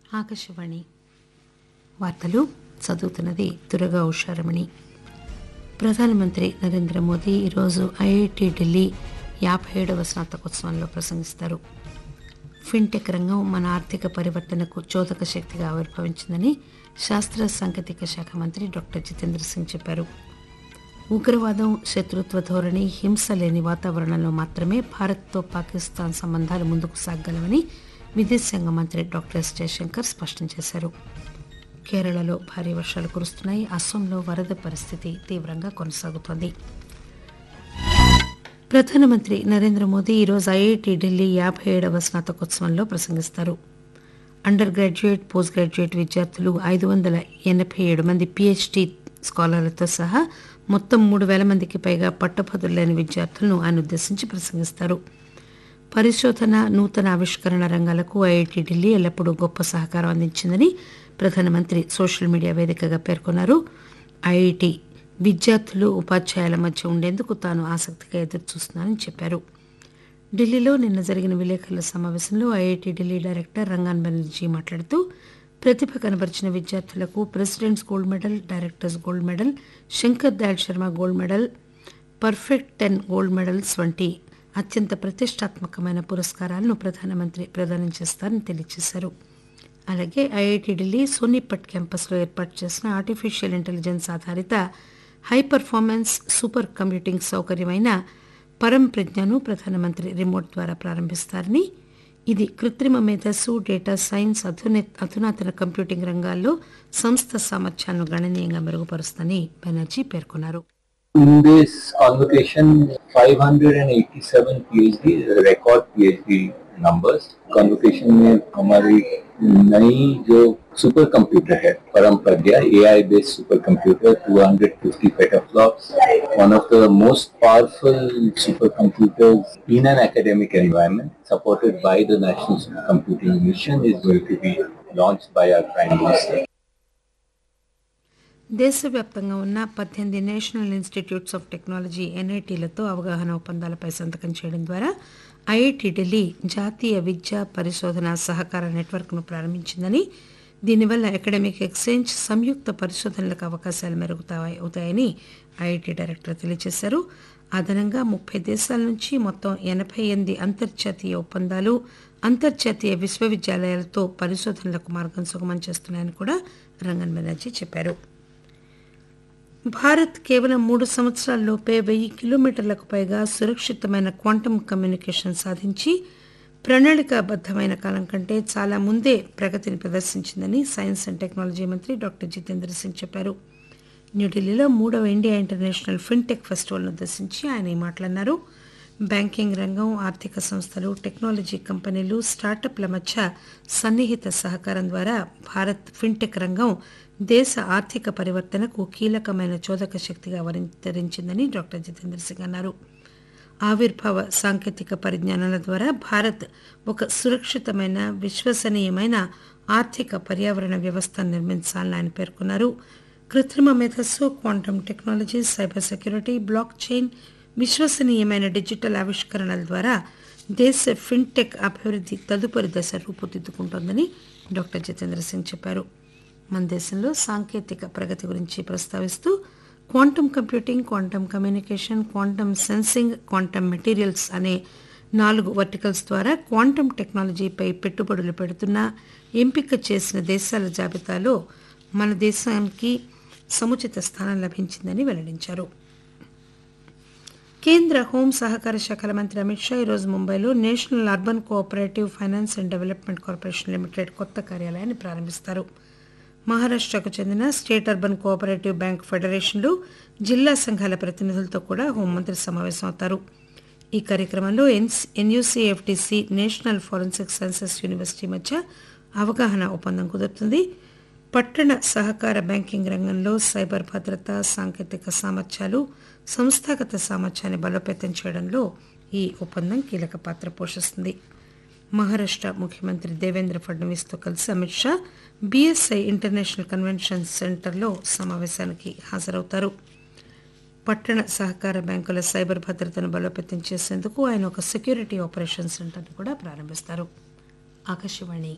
ఆకాశవాణి వార్తలు చదువుతున్నది దురగా ఉషారమణి ప్రధానమంత్రి నరేంద్ర మోదీ ఈరోజు ఐఐటి ఢిల్లీ యాభై ఏడవ స్నాతకోత్సవంలో ప్రసంగిస్తారు ఫిన్టెక్ రంగం మన ఆర్థిక పరివర్తనకు చోదక శక్తిగా ఆవిర్భవించిందని శాస్త్ర సాంకేతిక శాఖ మంత్రి డాక్టర్ జితేంద్ర సింగ్ చెప్పారు ఉగ్రవాదం శత్రుత్వ ధోరణి హింస లేని వాతావరణంలో మాత్రమే భారత్తో పాకిస్తాన్ సంబంధాలు ముందుకు సాగగలవని విదేశాంగ మంత్రి డాక్టర్ ఎస్ జయశంకర్ స్పష్టం చేశారు కేరళలో భారీ వర్షాలు కురుస్తున్నాయి అస్సోంలో వరద పరిస్థితి తీవ్రంగా కొనసాగుతోంది ప్రధానమంత్రి నరేంద్ర మోదీ ఈరోజు ఐఐటి ఢిల్లీ యాభై ఏడవ స్నాతకోత్సవంలో ప్రసంగిస్తారు అండర్ గ్రాడ్యుయేట్ పోస్ట్ గ్రాడ్యుయేట్ విద్యార్థులు ఐదు వందల ఎనభై ఏడు మంది పిహెచ్డి స్కాలర్లతో సహా మొత్తం మూడు వేల మందికి పైగా పట్టభద్రులైన విద్యార్థులను ఆయన ఉద్దేశించి ప్రసంగిస్తారు పరిశోధన నూతన ఆవిష్కరణ రంగాలకు ఐఐటి ఢిల్లీ ఎల్లప్పుడూ గొప్ప సహకారం అందించిందని ప్రధానమంత్రి సోషల్ మీడియా వేదికగా పేర్కొన్నారు ఐఐటి విద్యార్థులు ఉపాధ్యాయుల మధ్య ఉండేందుకు తాను ఆసక్తిగా ఎదురుచూస్తున్నానని చెప్పారు ఢిల్లీలో నిన్న జరిగిన విలేకరుల సమావేశంలో ఐఐటి ఢిల్లీ డైరెక్టర్ రంగాన్ బెనర్జీ మాట్లాడుతూ ప్రతిభ కనబరిచిన విద్యార్థులకు president's gold medal director's gold medal Shankar Dayal Sharma gold medal perfect ten gold medals వంటి అత్యంత ప్రతిష్టాత్మకమైన పురస్కారాలను ప్రధానమంత్రి ప్రదానం చేస్తారని తెలియజేశారు అలాగే ఐఐటి ఢిల్లీ సోనీపట్ క్యాంపస్లో ఏర్పాటు చేసిన ఆర్టిఫిషియల్ ఇంటెలిజెన్స్ ఆధారిత హై పర్ఫార్మెన్స్ సూపర్ కంప్యూటింగ్ సౌకర్యమైన పరం ప్రజ్ఞను ప్రధానమంత్రి రిమోట్ ద్వారా ప్రారంభిస్తారని ఇది కృత్రిమ మేధస్సు డేటా సైన్స్ అధునే అధునాతన కంప్యూటింగ్ రంగాల్లో సంస్థ సామర్థ్యాలను గణనీయంగా మెరుగుపరుస్తుందని బెనర్జీ పేర్కొన్నారు In this convocation, 587 PhD, record PhD numbers. convocation में हमारी नई जो सुपर कंप्यूटर है Param Pragya AI based super computer 250 petaflops one of the most powerful super computers in an academic environment supported by the national supercomputing mission is going to be launched by our prime minister దేశవ్యాప్తంగా ఉన్న పద్దెనిమిది national institutes of technology ఎన్ఐటీలతో అవగాహన ఒప్పందాలపై సంతకం చేయడం ద్వారా IIT Delhi జాతీయ విద్యా పరిశోధన సహకార నెట్వర్క్ను ప్రారంభించిందని దీనివల్ల అకాడమిక్ ఎక్స్చేంజ్ సంయుక్త పరిశోధనలకు అవకాశాలు మెరుగుతాయి అవుతాయని ఐఐటి డైరెక్టర్ తెలియజేశారు అదనంగా ముప్పై దేశాల నుంచి మొత్తం ఎనభై ఎనిమిది అంతర్జాతీయ ఒప్పందాలు అంతర్జాతీయ విశ్వవిద్యాలయాలతో పరిశోధనలకు మార్గం సుగమం చేస్తున్నాయని కూడా రంగన్ బెనర్జీ చెప్పారు భారత్ కేవలం మూడు సంవత్సరాల్లోపే వెయ్యి కిలోమీటర్లకు పైగా సురక్షితమైన క్వాంటమ్ కమ్యూనికేషన్ సాధించి ప్రణాళికాబద్దమైన కాలం కంటే చాలా ముందే ప్రగతిని ప్రదర్శించిందని సైన్స్ అండ్ టెక్నాలజీ మంత్రి డాక్టర్ జితేంద్ర సింగ్ చెప్పారు న్యూఢిల్లీలో మూడవ ఇండియా ఇంటర్నేషనల్ ఫిన్టెక్ ఫెస్టివల్ను ఉద్దేశించి ఆయన ఈ మాట్లాడినారు బ్యాంకింగ్ రంగం ఆర్థిక సంస్థలు టెక్నాలజీ కంపెనీలు స్టార్టప్ల మధ్య సన్నిహిత సహకారం ద్వారా భారత్ ఫిన్టెక్ రంగం దేశ ఆర్థిక పరివర్తనకు కీలకమైన చోదక శక్తిగా అవతరించిందని డాక్టర్ జితేంద్ర సింగ్ అన్నారు ఆవిర్భావ సాంకేతిక పరిజ్ఞానాల ద్వారా భారత్ ఒక సురక్షితమైన విశ్వసనీయమైన ఆర్థిక పర్యావరణ వ్యవస్థను నిర్మించాలని ఆయన పేర్కొన్నారు కృత్రిమ మేధస్సు quantum technology cyber security blockchain విశ్వసనీయమైన డిజిటల్ ఆవిష్కరణల ద్వారా దేశ ఫిన్టెక్ అభివృద్ధి తదుపరి దశ రూపుదిద్దుకుంటోందని డాక్టర్ జితేంద్ర సింగ్ చెప్పారు మన దేశంలో సాంకేతిక ప్రగతి గురించి ప్రస్తావిస్తూ quantum computing quantum communication quantum sensing quantum materials అనే నాలుగు వర్టికల్స్ ద్వారా క్వాంటమ్ టెక్నాలజీపై పెట్టుబడులు పెడుతున్న ఎంపిక చేసిన దేశాల జాబితాలో మన దేశానికి సముచిత స్థానం లభించిందని వెల్లడించారు కేంద్ర హోం సహకార శాఖల మంత్రి అమిత్ షా ఈరోజు ముంబైలో national urban cooperative finance and development corporation limited కొత్త కార్యాలయాన్ని ప్రారంభిస్తారు మహారాష్టకు చెందిన స్టేట్ అర్బన్ కోఆపరేటివ్ బ్యాంక్ ఫెడరేషన్లు జిల్లా సంఘాల ప్రతినిధులతో కూడా హోంమంత్రి సమావేశం అవుతారు ఈ కార్యక్రమంలో NUCFTC national forensic sciences university మధ్య అవగాహన ఒప్పందం కుదురుతుంది పట్టణ సహకార బ్యాంకింగ్ రంగంలో సైబర్ భద్రత సాంకేతిక సామర్థ్యాలు సంస్థాగత సామర్థ్యాన్ని బలోపేతం చేయడంలో ఈ ఒప్పందం కీలక పాత్ర పోషిస్తుంది మహారాష్ట ముఖ్యమంత్రి దేవేంద్ర ఫడ్నవీస్తో కలిసి Amit Shah BSI international convention సెంటర్లో సమావేశానికి హాజరవుతారు పట్టణ సహకార బ్యాంకుల సైబర్ భద్రతను బలోపేతం చేసేందుకు ఆయన ఒక సెక్యూరిటీ ఆపరేషన్ సెంటర్ను కూడా ప్రారంభిస్తారు ఆకాశవాణి